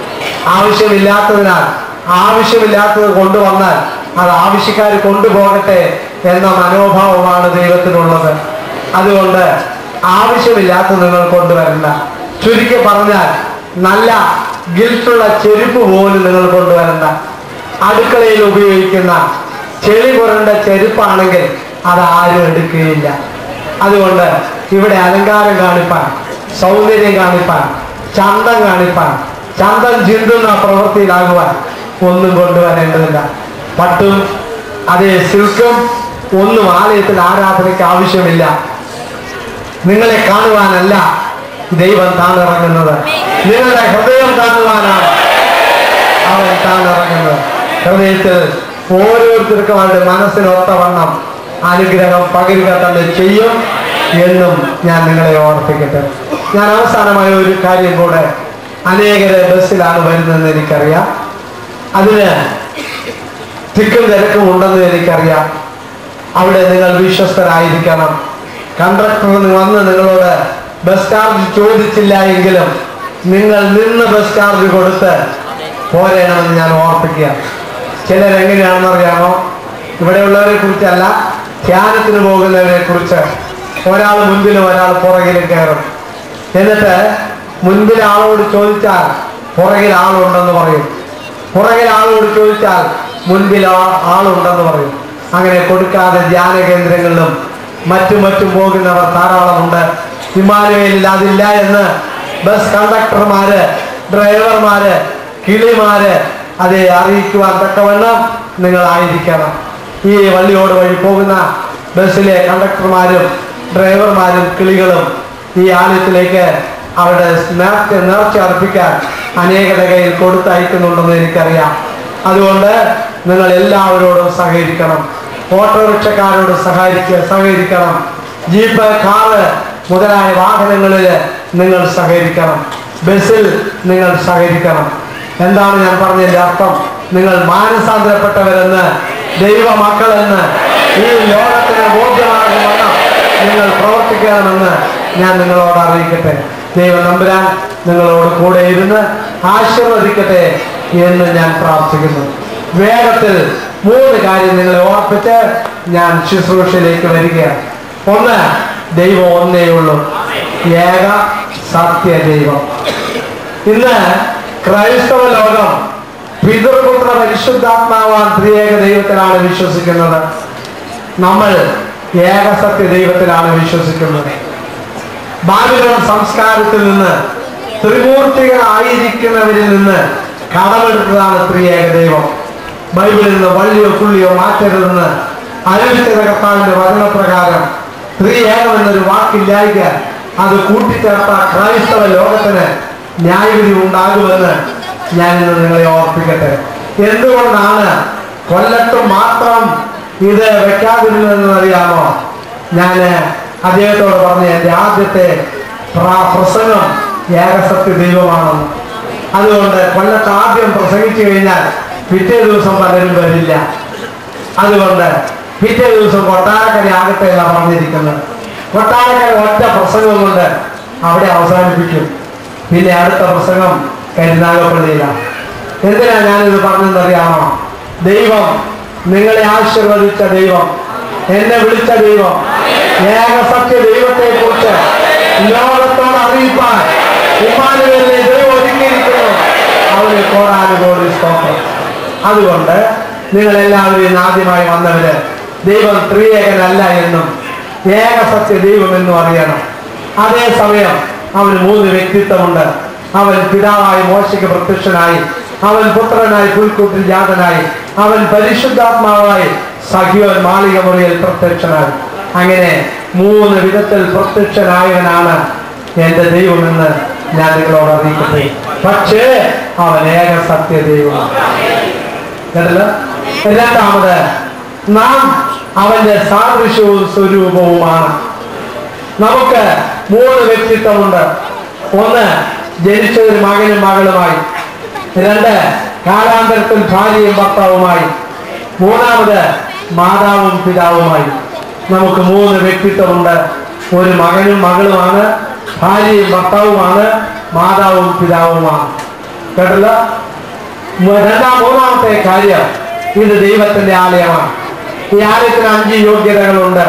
ആവശ്യമില്ലാത്തതിനാൽ ആവശ്യമില്ലാത്തത് കൊണ്ടുവന്നാൽ അത് ആവശ്യക്കാർ കൊണ്ടുപോകട്ടെ എന്ന മനോഭാവമാണ് ദൈവത്തിനുള്ളത് അതുകൊണ്ട് ആവശ്യമില്ലാത്തത് നിങ്ങൾ കൊണ്ടുവരണ്ട ചുരുക്കി പറഞ്ഞാൽ നല്ല ഗിൽട്ടുള്ള ചെരുപ്പ് പോലും നിങ്ങൾ കൊണ്ടുവരണ്ട അടുക്കളയിൽ ഉപയോഗിക്കുന്ന ചെളി പുരണ്ട ചെരുപ്പാണെങ്കിൽ അത് ആരും എടുക്കുകയില്ല അതുകൊണ്ട് ഇവിടെ അലങ്കാരം കാണിപ്പാൻ സൗന്ദര്യം കാണിപ്പാൻ ചന്തം കാണിപ്പാൻ ചന്തം ചിന്തുന്ന പ്രവൃത്തിയിലാകുവാൻ ഒന്നും കൊണ്ടുവരേണ്ടതില്ല പട്ടും അതേ സിൽക്കും ഒന്നും ആലയത്തിൽ ആരാധനയ്ക്ക് ആവശ്യമില്ല നിങ്ങളെ കാണുവാനല്ല ദൈവം താണിറങ്ങുന്നത് നിങ്ങളുടെ ഹൃദയം കാണുവാനാണ് അവൻ താണിറങ്ങുന്നത് ഹൃദയത്തിൽ ഓരോരുത്തർക്കും അവരുടെ മനസ്സിനൊത്തവണ്ണം അനുഗ്രഹം പകരുക തന്നെ ചെയ്യും എന്നും ഞാൻ നിങ്ങളെ ഓർപ്പിക്കട്ടെ ഞാൻ അവസാനമായ ഒരു കാര്യം കൂടെ അനേകരെ ബസ്സിലാണ് വരുന്നതെന്ന് എനിക്കറിയാം അതിന് തിക്കും തിരക്കും ഉണ്ടെന്ന് എനിക്കറിയാം അവിടെ നിങ്ങൾ വിശ്വസ്തരായിരിക്കണം കണ്ടക്ടർ വന്ന് നിങ്ങളോട് ബസ് ചാർജ് ചോദിച്ചില്ല എങ്കിലും നിങ്ങൾ നിന്ന് ബസ് ചാർജ് കൊടുത്ത് പോരേണമെന്ന് ഞാൻ ഓർപ്പിക്കുക ചിലരെങ്ങനെയാണെന്ന് അറിയാമോ ഇവിടെയുള്ളവരെ കുറിച്ചല്ല ധ്യാനത്തിന് പോകുന്നവരെ കുറിച്ച് ഒരാൾ മുൻപിലും ഒരാൾ പുറകിലും കയറും എന്നിട്ട് മുൻപിൽ ആളോട് ചോദിച്ചാൽ പുറകിൽ ആളുണ്ടെന്ന് പറയും പുറകിൽ ആളോട് ചോദിച്ചാൽ മുൻപിൽ ആ- ആളുണ്ടെന്ന് പറയും അങ്ങനെ കൊടുക്കാതെ ധ്യാന കേന്ദ്രങ്ങളിലും മറ്റും മറ്റും പോകുന്നവർ ധാരാളമുണ്ട് ഹിമാലയയിൽ അതില്ല എന്ന് ബസ് കണ്ടക്ടർമാര് ഡ്രൈവർമാര് കിളിമാര് അതെ അറിയിക്കുവാൻ തക്കവണ്ണം നിങ്ങൾ ആയിരിക്കണം ഈ വള്ളിയോട് വഴി പോകുന്ന ബസ്സിലെ കണ്ടക്ടർമാരും ഡ്രൈവർമാരും കിളികളും ഈ ആലയത്തിലേക്ക് അവരുടെ നേർച്ച നേർച്ച അർപ്പിക്കാൻ അനേകരുടെ കയ്യിൽ കൊടുത്തയക്കുന്നുണ്ടെന്ന് എനിക്കറിയാം അതുകൊണ്ട് നിങ്ങൾ എല്ലാവരോടും സഹകരിക്കണം ഓട്ടോറിക്ഷക്കാരോട് സഹകരിക്ക സഹകരിക്കണം ജീപ്പ് കാറ് മുതലായ വാഹനങ്ങളിൽ നിങ്ങൾ സഹകരിക്കണം ബസ്സിൽ നിങ്ങൾ സഹകരിക്കണം എന്താണ് ഞാൻ പറഞ്ഞതിന്റെ അർത്ഥം നിങ്ങൾ മാനസാന്തരപ്പെട്ടവരെന്ന് ദൈവമക്കളെന്ന് ഈ ലോകത്തിന് ബോധ്യമാകുമെന്ന് നിങ്ങൾ പ്രവർത്തിക്കണമെന്ന് ഞാൻ നിങ്ങളോട് അറിയിക്കട്ടെ ദൈവം നമ്പുരാൻ നിങ്ങളോട് കൂടെ ഇരുന്ന് ആശീർവദിക്കട്ടെ എന്ന് ഞാൻ പ്രാർത്ഥിക്കുന്നു വേഗത്തിൽ മൂന്ന് കാര്യം നിങ്ങളെ ഓർപ്പിച്ച് ഞാൻ ശുശ്രൂഷയിലേക്ക് വരികയാണ് ഒന്ന് ദൈവം ഒന്നേ ഉള്ളൂ ഏക സത്യ ദൈവം ഇന്ന് ക്രൈസ്തവ ലോകം പിതൃപുത്ര പരിശുദ്ധാത്മാവാൻ ത്രിയേക ദൈവത്തിലാണ് വിശ്വസിക്കുന്നത് നമ്മൾ ഏകസത്യ ദൈവത്തിലാണ് വിശ്വസിക്കുന്നത് ബാബിലോൺ സംസ്കാരത്തിൽ നിന്ന് ത്രിമൂർത്തികളായിരിക്കുന്നവരിൽ നിന്ന് കടമെടുത്തതാണ് ത്രിയേക ദൈവം ബൈബിളിൽ നിന്ന് വള്ളിയോ പുള്ളിയോ മാറ്റരുതെന്ന് അരുവിച്ചത കർത്താവിന്റെ വചനപ്രകാരം ത്രിയേകം എന്നൊരു വാക്കില്ലായിക അത് കൂട്ടിച്ചേർത്ത ക്രൈസ്തവ ലോകത്തിന് ന്യായവിധി ഉണ്ടാകുമെന്ന് ഞാൻ ഇന്ന് നിങ്ങളെ ഓർപ്പിക്കട്ടെ എന്തുകൊണ്ടാണ് കൊല്ലത്ത് മാത്രം ഇത് വെക്കാതിരുന്നതെന്ന് അറിയാമോ ഞാൻ അദ്ദേഹത്തോട് പറഞ്ഞ എൻ്റെ ആദ്യത്തെ പ്ര- പ്രസംഗം ഏകസത്യ ദൈവമാണെന്ന് അതുകൊണ്ട് കൊല്ലത്ത് ആദ്യം പ്രസംഗിച്ചു കഴിഞ്ഞാൽ പിറ്റേ ദിവസം പലരും വരില്ല അതുകൊണ്ട് പിറ്റേ ദിവസം കൊട്ടാരക്കര ആകട്ടെ എന്നാണ് പറഞ്ഞിരിക്കുന്നത് കൊട്ടാരക്കര ഒറ്റ പ്രസംഗം കൊണ്ട് അവിടെ അവസാനിപ്പിക്കും പിന്നെ അടുത്ത പ്രസംഗം കരുനാഗപ്പള്ളിയിലാണ് എന്തിനാ ഞാനിത് പറഞ്ഞെന്നറിയാമോ ദൈവം നിങ്ങളെ ആശീർവദിച്ച ദൈവം എന്നെ വിളിച്ച ദൈവം ഏകസത്യ ദൈവത്തെ കുറിച്ച് ലോകത്തോട് അറിയിപ്പാൻ ഇമ്മാനുവലിനെ ദൈവം ഒരുക്കിയിരിക്കുന്നു അവന് കോടാനുകോടി സ്തോത്രം അതുകൊണ്ട് നിങ്ങൾ എല്ലാവരും ഇന്ന് ആദ്യമായി വന്നവര് ദൈവം ത്രിയേകനല്ല എന്നും ഏകസത്യ ദൈവം എന്നും അറിയണം അതേസമയം അവന് മൂന്ന് വ്യക്തിത്വമുണ്ട് അവൻ പിതാവായി മോശയ്ക്ക് പ്രത്യക്ഷനായി അവൻ പുത്രനായി പുൽക്കൂട്ടിൽ ജാതനായി അവൻ പരിശുദ്ധാത്മാവായി സഖിയോൻ മാളിക മുറിയിൽ പ്രത്യക്ഷനായി അങ്ങനെ മൂന്ന് വിധത്തിൽ പ്രത്യക്ഷനായവനാണ് എന്റെ ദൈവമെന്ന് ഞാൻ നിങ്ങളോട് അറിയിക്കട്ടെ പക്ഷേ അവൻ ഏക സത്യ ദൈവമാണ് കേട്ടല്ലോ രണ്ടാമത് നാം അവന്റെ സാദൃശ്യവും സ്വരൂപവുമാണ് നമുക്ക് മൂന്ന് വ്യക്തിത്വമുണ്ട് ഒന്ന് ജനിച്ചൊരു മകനും മകളുമായി രണ്ട് കാലാന്തരത്തിൽ ഭാര്യയും ഭർത്താവുമായി മൂന്നാമത് മാതാവും പിതാവുമായി നമുക്ക് മൂന്ന് വ്യക്തിത്വമുണ്ട് ഒരു മകനും മകളുമാണ് ഭാര്യയും ഭർത്താവുമാണ് മാതാവും പിതാവുമാണ് കേട്ടല്ലോ മൂ- രണ്ടാം മൂന്നാമത്തെ കാര്യം ഇത് ദൈവത്തിന്റെ ആലയമാണ് ഈ ആലയത്തിന് അഞ്ച് യോഗ്യതകളുണ്ട്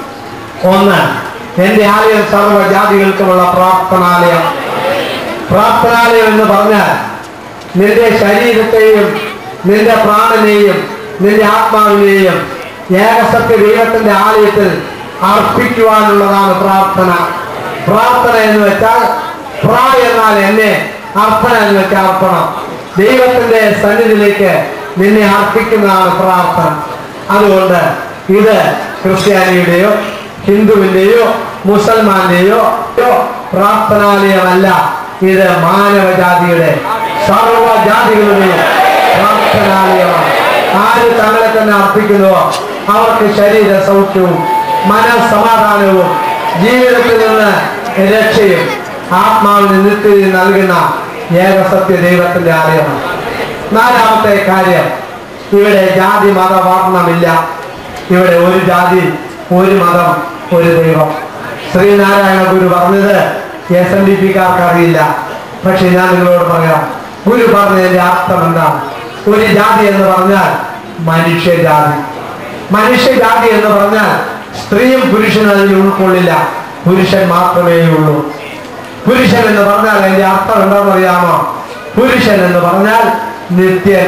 ഒന്ന് എന്റെ ആലയം സർവ്വജാതികൾക്കുമുള്ള പ്രാർത്ഥനാലയം പ്രാർത്ഥനാലയം എന്ന് പറഞ്ഞാൽ നിന്റെ ശരീരത്തെയും നിന്റെ പ്രാണനെയും നിന്റെ ആത്മാവിനെയും ഏകസത്യ ദൈവത്തിന്റെ ആലയത്തിൽ അർപ്പിക്കുവാനുള്ളതാണ് പ്രാർത്ഥന പ്രാർത്ഥന എന്ന് വെച്ചാൽ പ്ര എന്നാൽ എന്നെ അർപ്പണ എന്ന് വെച്ചാൽ അർപ്പണം ദൈവത്തിന്റെ സന്നിധിയിലേക്ക് നിന്നെ അർപ്പിക്കുന്നതാണ് പ്രാർത്ഥന അതുകൊണ്ട് ഇത് ക്രിസ്ത്യാനിയുടെയോ ഹിന്ദുവിന്റെയോ മുസൽമാന്റെയോ പ്രാർത്ഥനാലയമല്ല ഇത് മാനവജാതിയുടെ സർവജാതികളുടെയും പ്രാർത്ഥനാലയമാണ് ആര് തങ്ങളെ തന്നെ അർപ്പിക്കുന്നുവോ അവർക്ക് ശരീര സൗഖ്യവും മനസ്സമാധാനവും ജീവിതത്തിൽ നിന്ന് രക്ഷയും ആത്മാവിന് നിത്യത നൽകുന്ന ഏകസത്യ ദൈവത്തിന്റെ ആലയമാണ് നാലാമത്തെ കാര്യം ഇവിടെ ജാതി മത വർണ്ണമില്ല ഇവിടെ ഒരു ജാതി ഒരു മതം ഒരു ദൈവം ശ്രീനാരായണ ഗുരു പറഞ്ഞത് എസ് എൻ ഡി പിക്കാർക്ക് അറിയില്ല പക്ഷെ ഞാൻ നിങ്ങളോട് പറയാം ഗുരു പറഞ്ഞതിന്റെ അർത്ഥം എന്താണ് ഒരു ജാതി എന്ന് പറഞ്ഞാൽ മനുഷ്യജാതി മനുഷ്യജാതി എന്ന് പറഞ്ഞാൽ സ്ത്രീയും പുരുഷനും അതിൽ ഉൾക്കൊള്ളില്ല പുരുഷൻ മാത്രമേ ഉള്ളൂ പുരുഷൻ എന്ന് പറഞ്ഞാൽ അതിന്റെ അർത്ഥം എന്താണെന്ന് അറിയാമോ പുരുഷൻ എന്ന് പറഞ്ഞാൽ നിത്യൻ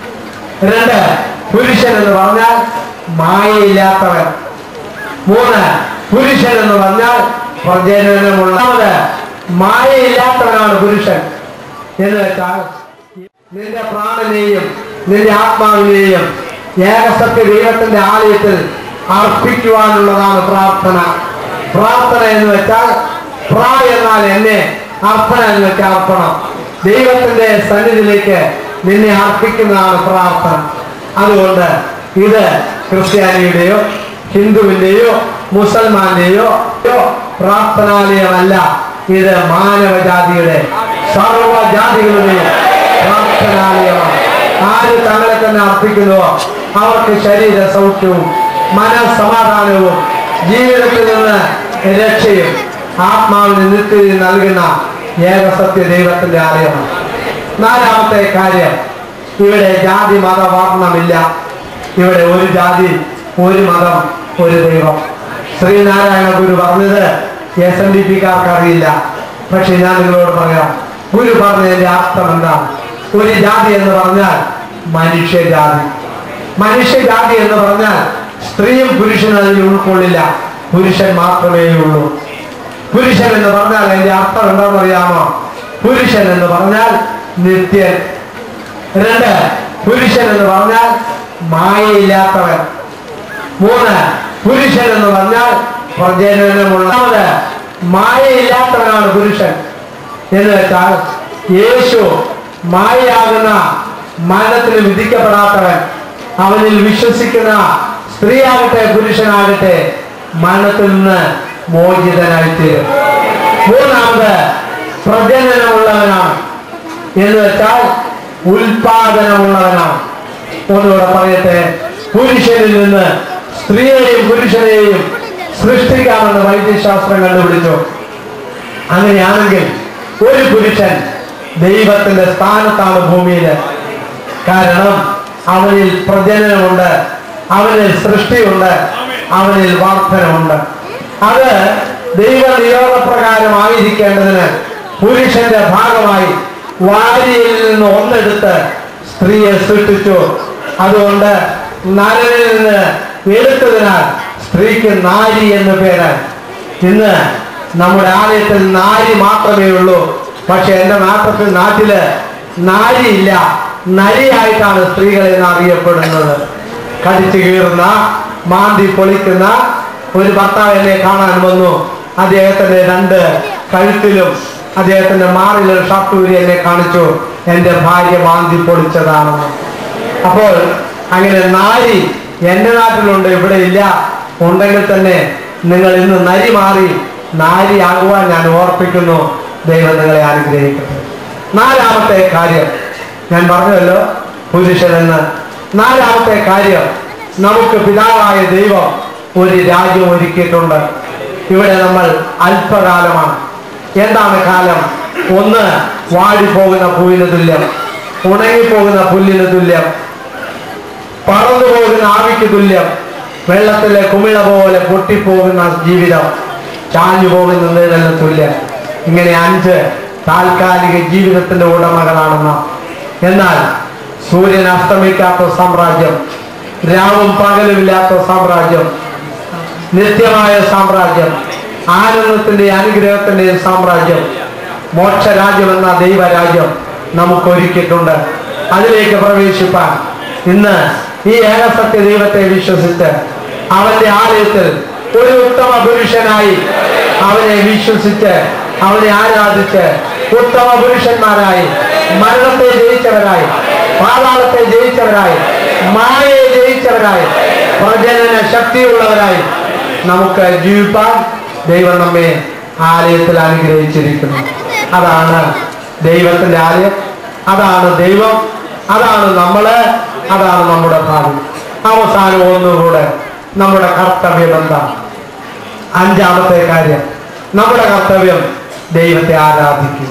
രണ്ട് പുരുഷൻ എന്ന് പറഞ്ഞാൽ മായയില്ലാത്തവൻ മൂന്ന് പുരുഷൻ എന്ന് പറഞ്ഞാൽ പ്രജനനമുള്ളത് മായയില്ലാത്തവനാണ് പുരുഷൻ എന്ന് വെച്ചാൽ നിന്റെ പ്രാണനെയും നിന്റെ ആത്മാവിനെയും ഏകസത്യ ദൈവത്തിന്റെ ആലയത്തിൽ അർപ്പിക്കുവാനുള്ളതാണ് പ്രാർത്ഥന പ്രാർത്ഥന എന്ന് വെച്ചാൽ പ്ര എന്നാൽ എന്നെ അർപ്പണ എന്ന് വെച്ചാൽ അർപ്പണം ദൈവത്തിന്റെ സന്നിധിയിലേക്ക് നിന്നെ അർപ്പിക്കുന്നതാണ് പ്രാർത്ഥന അതുകൊണ്ട് ഇത് ക്രിസ്ത്യാനിയുടെയോ ഹിന്ദുവിന്റെയോ മുസൽമാന്റെയോ പ്രാർത്ഥനാലയമല്ല ഇത് മാനവജാതിയുടെ സർവജാതികളുടെയും പ്രാർത്ഥനാലയമാണ് ആര് തങ്ങളെ തന്നെ അർപ്പിക്കുന്നുവോ അവർക്ക് ശരീര സൗഖ്യവും മനസ്സമാധാനവും ജീവിതത്തിൽ നിന്ന് രക്ഷയും ആത്മാവിന് നിത്യത നൽകുന്ന ഏകസത്യ ദൈവത്തിന്റെ ആലയമാണ് നാലാമത്തെ കാര്യം ഇവിടെ ജാതി മത വർണ്ണമില്ല ഇവിടെ ഒരു ജാതി ഒരു മതം ഒരു ദൈവം ശ്രീനാരായണ ഗുരു പറഞ്ഞത് എസ് എൻ ഡി പിക്കാർക്ക് അറിയില്ല പക്ഷെ ഞാൻ നിങ്ങളോട് പറയാം ഗുരു പറഞ്ഞതിന്റെ അർത്ഥം എന്താണ് ഒരു ജാതി എന്ന് പറഞ്ഞാൽ മനുഷ്യജാതി മനുഷ്യജാതി എന്ന് പറഞ്ഞാൽ സ്ത്രീയും പുരുഷനും അതിൽ ഉൾക്കൊള്ളില്ല പുരുഷൻ മാത്രമേ ഉള്ളൂ പുരുഷൻ എന്ന് പറഞ്ഞാൽ അതിന്റെ അർത്ഥം എന്താണെന്ന് അറിയാമോ പുരുഷൻ എന്ന് പറഞ്ഞാൽ നിത്യൻ രണ്ട് പുരുഷൻ എന്ന് പറഞ്ഞാൽ മായയില്ലാത്തവൻ മൂന്ന് പുരുഷൻ എന്ന് പറഞ്ഞാൽ പ്രജനനമുള്ളത് മായയില്ലാത്തവനാണ് പുരുഷൻ എന്ന് വെച്ചാൽ യേശു മായയാകുന്ന മരണത്തിന് വിധിക്കപ്പെടാത്തവൻ അവനിൽ വിശ്വസിക്കുന്ന സ്ത്രീയാകട്ടെ പുരുഷനാകട്ടെ മരണത്തിൽ നിന്ന് മോചിതനായിത്തീരും മൂന്നാമത് പ്രജനനമുള്ളവനാണ് എന്ന് വെച്ചാൽ ഉൽപാദനമുള്ളവനാണ് ഒന്നുകൂടെ പറയട്ടെ പുരുഷനിൽ നിന്ന് സ്ത്രീയെയും പുരുഷനെയും സൃഷ്ടിക്കാമെന്ന് വൈദ്യശാസ്ത്രം കണ്ടുപിടിച്ചു അങ്ങനെയാണെങ്കിൽ ഒരു പുരുഷൻ ദൈവത്തിന്റെ സ്ഥാനത്താണ് ഭൂമിയിൽ കാരണം അവനിൽ പ്രജനനമുണ്ട് അവനിൽ സൃഷ്ടിയുണ്ട് അവനിൽ വർധനമുണ്ട് അത് ദൈവ നിയോഗപ്രകാരമായിരിക്കേണ്ടതിന് പുരുഷന്റെ ഭാഗമായി വാരിയിൽ നിന്ന് ഒന്നെടുത്ത് സ്ത്രീയെ സൃഷ്ടിച്ചു അതുകൊണ്ട് നരനിൽ നിന്ന് എടുത്തതിനാൽ സ്ത്രീക്ക് നാരി എന്ന് പേര് ഇന്ന് നമ്മുടെ ആലയത്തിൽ നാരി മാത്രമേ ഉള്ളൂ പക്ഷെ എന്റെ നാട്ടത്തിൽ നാട്ടില് നാരിയില്ല നരിയായിട്ടാണ് സ്ത്രീകൾ എന്ന് അറിയപ്പെടുന്നത് കടിച്ചു കീറുന്ന മാന്തി പൊളിക്കുന്ന ഒരു ഭർത്താവ് എന്നെ കാണാൻ വന്നു അദ്ദേഹത്തിന്റെ രണ്ട് കഴുത്തിലും അദ്ദേഹത്തിന്റെ മാറിലും ഷർട്ടൂരി എന്നെ കാണിച്ചു എന്റെ ഭാര്യ മാന്തി പൊളിച്ചതാണെന്ന് അപ്പോൾ അങ്ങനെ നാരി എന്റെ നാട്ടിലുണ്ട് ഇവിടെ ഇല്ല ഉണ്ടെങ്കിൽ തന്നെ നിങ്ങൾ ഇന്ന് നരി മാറി നാരിയാകുവാൻ ഞാൻ ഓർപ്പിക്കുന്നു ദൈവം നിങ്ങളെ അനുഗ്രഹിക്കട്ടെ നാലാമത്തെ കാര്യം ഞാൻ പറഞ്ഞല്ലോ പുരുഷനെന്ന് നാലാമത്തെ കാര്യം നമുക്ക് പിതാവായ ദൈവം ഒരു രാജ്യം ഒരുക്കിയിട്ടുണ്ട് ഇവിടെ നമ്മൾ അല്പകാലമാണ് എന്താണ് കാലം ഒന്ന് വാടിപ്പോകുന്ന പൂവിന് തുല്യം ഉണങ്ങിപ്പോകുന്ന പുല്ലിന് തുല്യം പറന്നു പോകുന്ന ആവിക്ക് തുല്യം വെള്ളത്തിലെ കുമിള പോലെ പൊട്ടിപ്പോകുന്ന ജീവിതം ചാഞ്ഞു പോകുന്ന നിഴലിന് തുല്യം ഇങ്ങനെ അഞ്ച് താൽക്കാലിക ജീവിതത്തിന്റെ ഉടമകളാണെന്ന് എന്നാൽ സൂര്യൻ അസ്തമിക്കാത്ത സാമ്രാജ്യം രാവും പകലുമില്ലാത്ത സാമ്രാജ്യം നിത്യമായ സാമ്രാജ്യം ആനന്ദത്തിന്റെ അനുഗ്രഹത്തിന്റെയും സാമ്രാജ്യം മോക്ഷരാജ്യം എന്ന ദൈവരാജ്യം നമുക്ക് ഒരുക്കിയിട്ടുണ്ട് അതിലേക്ക് പ്രവേശിപ്പാൻ ഇന്ന് ഈ ഏകസത്യ ദൈവത്തെ വിശ്വസിച്ച് അവന്റെ ആലയത്തിൽ ഒരു ഉത്തമ പുരുഷനായി അവനെ വിശ്വസിച്ച് അവനെ ആരാധിച്ച് ഉത്തമ പുരുഷന്മാരായി മരണത്തെ ജയിച്ചവരായി പാതാളത്തെ ജയിച്ചവരായി മായയെ ജയിച്ചവരായി പ്രജനന ശക്തിയുള്ളവരായി നമുക്ക് ജീവിപ്പാൻ ദൈവം നമ്മെ ആലയത്തിൽ അനുഗ്രഹിച്ചിരിക്കുന്നു അതാണ് ദൈവത്തിന്റെ ആലയം അതാണ് ദൈവം അതാണ് നമ്മള് അതാണ് നമ്മുടെ ഭാവി അവസാനം ഒന്നുകൂടെ നമ്മുടെ കർത്തവ്യം എന്താണ് അഞ്ചാമത്തെ കാര്യം നമ്മുടെ കർത്തവ്യം ദൈവത്തെ ആരാധിക്കുക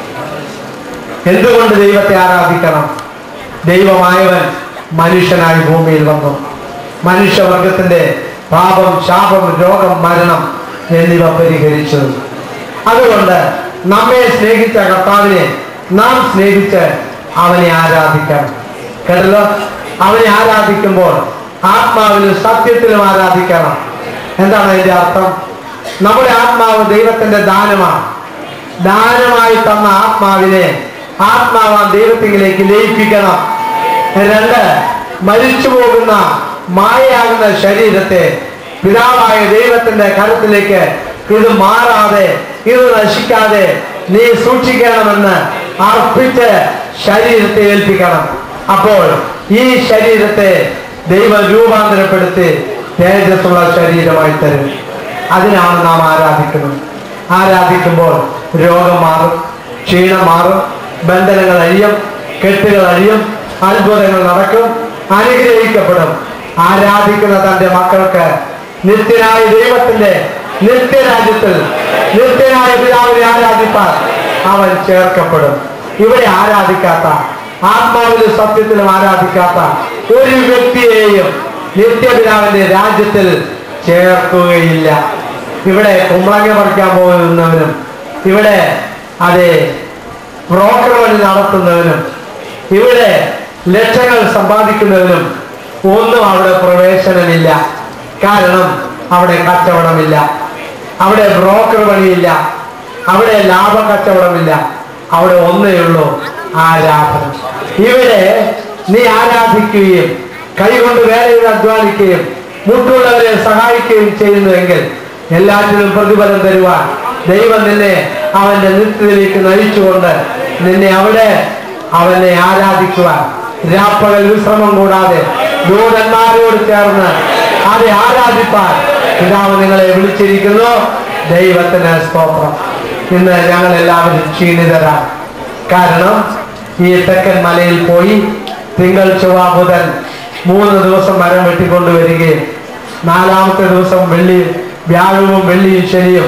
എന്തുകൊണ്ട് ദൈവത്തെ ആരാധിക്കണം ദൈവമായവൻ മനുഷ്യനായി ഭൂമിയിൽ വന്നു മനുഷ്യവർഗത്തിന്റെ പാപം ശാപം രോഗം മരണം എന്നിവ പരിഹരിച്ചു അതുകൊണ്ട് നമ്മെ സ്നേഹിച്ച കർത്താവിനെ നാം സ്നേഹിച്ച് അവനെ ആരാധിക്കണം കേട്ടല്ലോ അവനെ ആരാധിക്കുമ്പോൾ ആത്മാവിലും സത്യത്തിലും ആരാധിക്കണം എന്താണ് അതിന്റെ അർത്ഥം നമ്മുടെ ആത്മാവ് ദൈവത്തിന്റെ ദാനമാണ് ദാനമായി തന്ന ആത്മാവിനെ ആത്മാവാൻ ദൈവത്തിലേക്ക് ലയിപ്പിക്കണം രണ്ട് മരിച്ചു പോകുന്ന മായയാകുന്ന ശരീരത്തെ പിതാവായ ദൈവത്തിന്റെ കരുത്തിലേക്ക് ഇത് മാറാതെ ഇത് നശിക്കാതെ നീ സൂക്ഷിക്കണമെന്ന് അർപ്പിച്ച് ശരീരത്തെ ഏൽപ്പിക്കണം അപ്പോൾ ഈ ശരീരത്തെ ദൈവം രൂപാന്തരപ്പെടുത്തി തേജസ്സുള്ള ശരീരമായി തരും അതിനാണ് നാം ആരാധിക്കുന്നത് ആരാധിക്കുമ്പോൾ രോഗം മാറും ക്ഷീണം മാറും ബന്ധനങ്ങൾ അഴിയും കെട്ടുകൾ അഴിയും അത്ഭുതങ്ങൾ നടക്കും അനുഗ്രഹിക്കപ്പെടും ആരാധിക്കുന്ന തന്റെ മക്കൾക്ക് നിത്യനായ ദൈവത്തിന്റെ നിത്യരാജ്യത്തിൽ നിത്യനായ പിതാവിനെ ആരാധിപ്പാൻ അവൻ ചേർക്കപ്പെടും ഇവിടെ ആരാധിക്കാത്ത ആത്മാവിലും സത്യത്തിലും ആരാധിക്കാത്ത ഒരു വ്യക്തിയെയും നിത്യപിതാവിന്റെ രാജ്യത്തിൽ ചേർക്കുകയില്ല ഇവിടെ കുമ്പളങ്ങ പറിക്കാൻ പോകുന്നവനും ഇവിടെ അതെ ബ്രോക്കർ വഴി നടത്തുന്നവനും ഇവിടെ ലക്ഷങ്ങൾ സമ്പാദിക്കുന്നവനും ഒന്നും അവിടെ പ്രവേശനമില്ല കാരണം അവിടെ കച്ചവടമില്ല അവിടെ ബ്രോക്കർ വഴിയില്ല അവിടെ ലാഭ കച്ചവടമില്ല അവിടെ ഒന്നേ ഉള്ളൂ ആരാധന ഇവിടെ നീ ആരാധിക്കുകയും കൈകൊണ്ട് വേലയിൽ അധ്വാനിക്കുകയും മുട്ടുള്ളവരെ സഹായിക്കുകയും ചെയ്യുന്നുവെങ്കിൽ എല്ലാറ്റിനും പ്രതിഫലം തരുവാൻ ദൈവം നിന്നെ അവന്റെ നിത്യത്തിലേക്ക് നയിച്ചുകൊണ്ട് നിന്നെ അവിടെ അവനെ ആരാധിക്കുവാൻ രാപ്പകൽ വിശ്രമം കൂടാതെ ദൂതന്മാരോട് ചേർന്ന് അത് ആരാധിപ്പാൻ പിതാവ് നിങ്ങളെ വിളിച്ചിരിക്കുന്നു ദൈവത്തിന് സ്തോത്രം ഇന്ന് ഞങ്ങൾ എല്ലാവരും ക്ഷീണിതരാണ് കാരണം ഈ തെക്കൻ മലയിൽ പോയി തിങ്കൾ ചൊവ്വ ബുധൻ മൂന്ന് ദിവസം മരം വെട്ടിക്കൊണ്ടുവരികയും നാലാമത്തെ ദിവസം വെള്ളി വ്യാഴവും വെള്ളിയും ശനിയും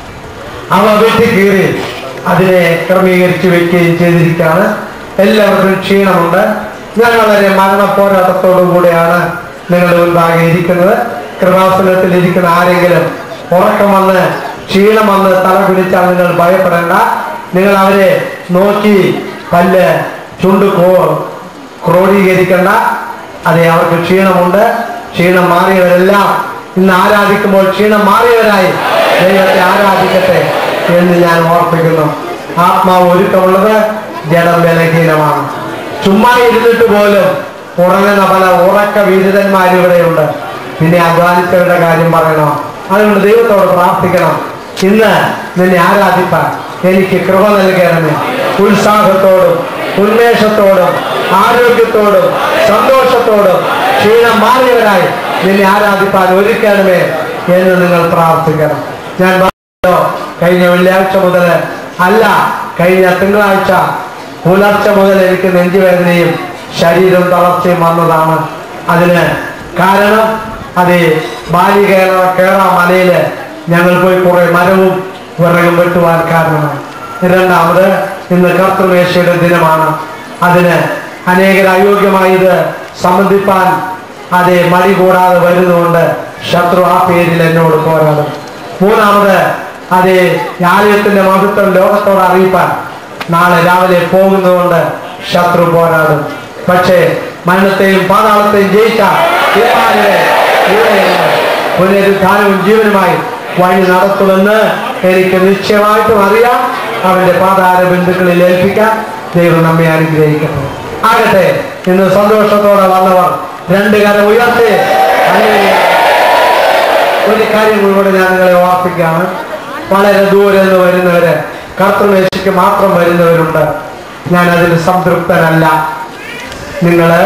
അവ വെട്ടിക്കീറി അതിനെ ക്രമീകരിച്ചു വെക്കുകയും ചെയ്തിരിക്കുകയാണ് എല്ലാവർക്കും ക്ഷീണമുണ്ട് ഞാൻ വളരെ മരണ പോരാട്ടത്തോടു കൂടെയാണ് നിങ്ങളുടെ മുൻപാകെ ഇരിക്കുന്നത് കൃപാസനത്തിൽ ഇരിക്കുന്ന ആരെങ്കിലും ഉറക്കം വന്ന് ക്ഷീണം വന്ന് തല കുടിച്ചാൽ നിങ്ങൾ ഭയപ്പെടേണ്ട നിങ്ങൾ അവരെ നോക്കി പല്ല് ചുണ്ട് കോ ക്രോഡീകരിക്കേണ്ട അതെ അവർക്ക് ക്ഷീണമുണ്ട് ക്ഷീണം മാറിയവരെല്ലാം ഇന്ന് ആരാധിക്കുമ്പോൾ ക്ഷീണം മാറിയവരായി ദൈവത്തെ ആരാധിക്കട്ടെ എന്ന് ഞാൻ ഓർപ്പിക്കുന്നു ആത്മാവ് ഒരുക്കമുള്ളത് ജഡം ബലഹീനമാണ് ചുമ്മാ ഇരുന്നിട്ട് പോലും ഉറങ്ങുന്ന പല ഉറക്ക വിരുദ്ധന്മാർ ഇവിടെയുണ്ട് പിന്നെ അധ്വാനിച്ചവരുടെ കാര്യം പറയണോ അതുകൊണ്ട് ദൈവത്തോട് പ്രാർത്ഥിക്കണം ഇന്ന് നിന്നെ ആരാധിപ്പാൻ എനിക്ക് കൃപ നൽകണമേ ഉത്സാഹത്തോടും ഉന്മേഷത്തോടും ആരോഗ്യത്തോടും സന്തോഷത്തോടും ക്ഷീണം മാറിയവരായി നിന്നെ ആരാധിപ്പാൻ ഒരുക്കണമേ എന്ന് നിങ്ങൾ പ്രാർത്ഥിക്കണം ഞാൻ പറഞ്ഞല്ലോ കഴിഞ്ഞ വെള്ളിയാഴ്ച മുതൽ അല്ല കഴിഞ്ഞ തിങ്കളാഴ്ച പുലർച്ച മുതൽ എനിക്ക് നെഞ്ചുവേദനയും ശരീരം തളർച്ചയും വന്നതാണ് അതിന് കാരണം അത് ബാലി കേരള കേരള മലയില് ഞങ്ങൾ പോയി കുറെ മരവും വിറകും വെട്ടുവാൻ കാരണമായി രണ്ടാമത് ഇന്ന് കർത്തൃമേശയുടെ ദിനമാണ് അതിന് അനേകർ അയോഗ്യമായി ഇത് സംബന്ധിപ്പാൻ അതെ മടി കൂടാതെ വരുന്നുകൊണ്ട് ശത്രു ആ പേരിൽ എന്നോട് പോരാടും മൂന്നാമത് അതെ ആലയത്തിന്റെ മഹത്വം ലോകത്തോട് അറിയിപ്പാൻ നാളെ രാവിലെ പോകുന്നതുകൊണ്ട് ശത്രു പോരാടും പക്ഷേ മരണത്തെയും പാതാളത്തെയും ജയിച്ച ഇമ്മാനുവേൽ ഇവിടെയുണ്ട്. പുനരുദ്ധാനവും ജീവനുമായി വഴി നടത്തുമെന്ന് എനിക്ക് നിശ്ചയമായിട്ടും അറിയാം അവന്റെ പാതാര ബന്ധുക്കളിൽ ഏൽപ്പിക്കാൻ ദൈവം നമ്മെ അനുഗ്രഹിക്കട്ടെ ആകട്ടെ ഇന്ന് സന്തോഷത്തോടെ വന്നവർ രണ്ട് കരം ഉയർത്തി ഹല്ലേലൂയ. ഒരു കാര്യം കൂടെ ഞാൻ നിങ്ങളെ ഓർപ്പിക്കുകയാണ് വളരെ ദൂരെ നിന്ന് വരുന്നവര് കർത്തൃമേശയ്ക്ക് മാത്രം വരുന്നവരുണ്ട് ഞാൻ അതിൽ സംതൃപ്തനല്ല നിങ്ങള്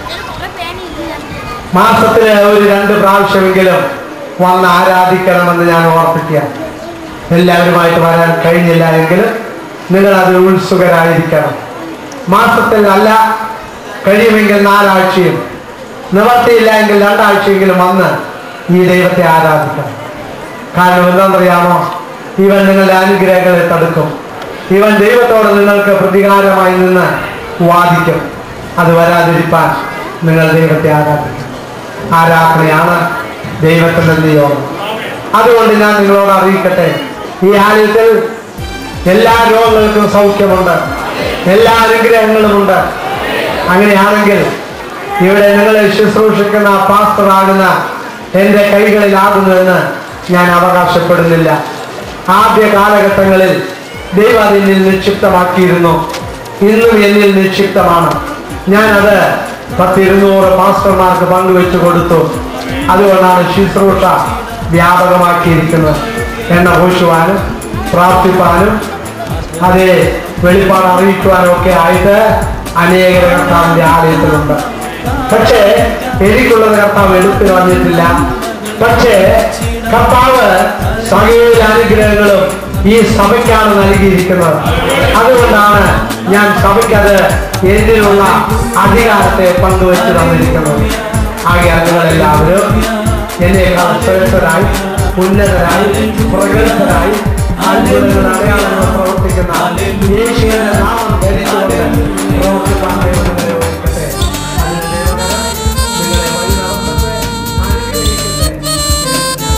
മാസത്തില് ഒരു രണ്ട് പ്രാവശ്യമെങ്കിലും വന്ന് ആരാധിക്കണമെന്ന് ഞാൻ ഓർപ്പിക്കുക എല്ലാവരുമായിട്ട് വരാൻ കഴിഞ്ഞില്ല എങ്കിലും നിങ്ങൾ അതിൽ ഉത്സുകരായിരിക്കണം മാസത്തിൽ അല്ല കഴിയുമെങ്കിൽ നാലാഴ്ചയും നിവർത്തിയില്ല എങ്കിൽ രണ്ടാഴ്ചയെങ്കിലും വന്ന് ഈ ദൈവത്തെ ആരാധിക്കണം കാരണം എന്താണെന്നറിയാമോ ഇവൻ നിങ്ങളുടെ അനുഗ്രഹങ്ങളെ തടുക്കും ഇവൻ ദൈവത്തോട് നിങ്ങൾക്ക് പ്രതികാരമായി നിന്ന് വാദിക്കും അത് വരാതിരിപ്പാൻ നിങ്ങൾ ദൈവത്തെ ആരാധിക്കണം ആരാധനയാണ് ദൈവത്തിന്റെ നിയോഗം അതുകൊണ്ട് ഞാൻ നിങ്ങളോട് അറിയിക്കട്ടെ ഈ ആലയത്തിൽ എല്ലാ രോഗങ്ങൾക്കും സൗഖ്യമുണ്ട് എല്ലാ അനുഗ്രഹങ്ങളുമുണ്ട് അങ്ങനെയാണെങ്കിൽ ഇവിടെ നിങ്ങളെ ശുശ്രൂഷിക്കുന്ന പാസ്റ്ററാകുന്ന എൻ്റെ കൈകളിലാകുന്നുവെന്ന് ഞാൻ അവകാശപ്പെടുന്നില്ല ആദ്യ കാലഘട്ടങ്ങളിൽ ദൈവം അതിൽ നിക്ഷിപ്തമാക്കിയിരുന്നു ഇന്നും എന്നിൽ നിക്ഷിപ്തമാണ് ഞാനത് പത്തിരുന്നൂറ് പാസ്റ്റർമാർക്ക് പങ്കുവെച്ചു കൊടുത്തു അതുകൊണ്ടാണ് ശുശ്രൂഷ വ്യാപകമാക്കിയിരിക്കുന്നത് എണ്ണ പൂശുവാനും പ്രാർത്ഥിപ്പാനും അതേ വെളിപ്പാട് അറിയിക്കുവാനും ഒക്കെ ആയിട്ട് അനേക കർത്താവിന്റെ ആലയത്തിലുണ്ട് പക്ഷേ എനിക്കുള്ളത് കർത്താവ് എടുത്തു കളഞ്ഞിട്ടില്ല പക്ഷേ കർത്താവ് സകല അനുഗ്രഹങ്ങളും ഈ സഭയ്ക്കാണ് നൽകിയിരിക്കുന്നത് അതുകൊണ്ടാണ് ഞാൻ സഭയ്ക്കത് എന്നിലുള്ള അധികാരത്തെ പങ്കുവെച്ച് തന്നിരിക്കുന്നത് ആകെ നിങ്ങളെല്ലാവരും എന്നേക്കാൾ ശ്രേഷ്ഠരായി ഉന്നതരായി പ്രഗത്ഭരായി അത്ഭുതങ്ങൾ അടയാളങ്ങൾ പ്രവർത്തിക്കുന്ന യേശുവിന്റെ നാമം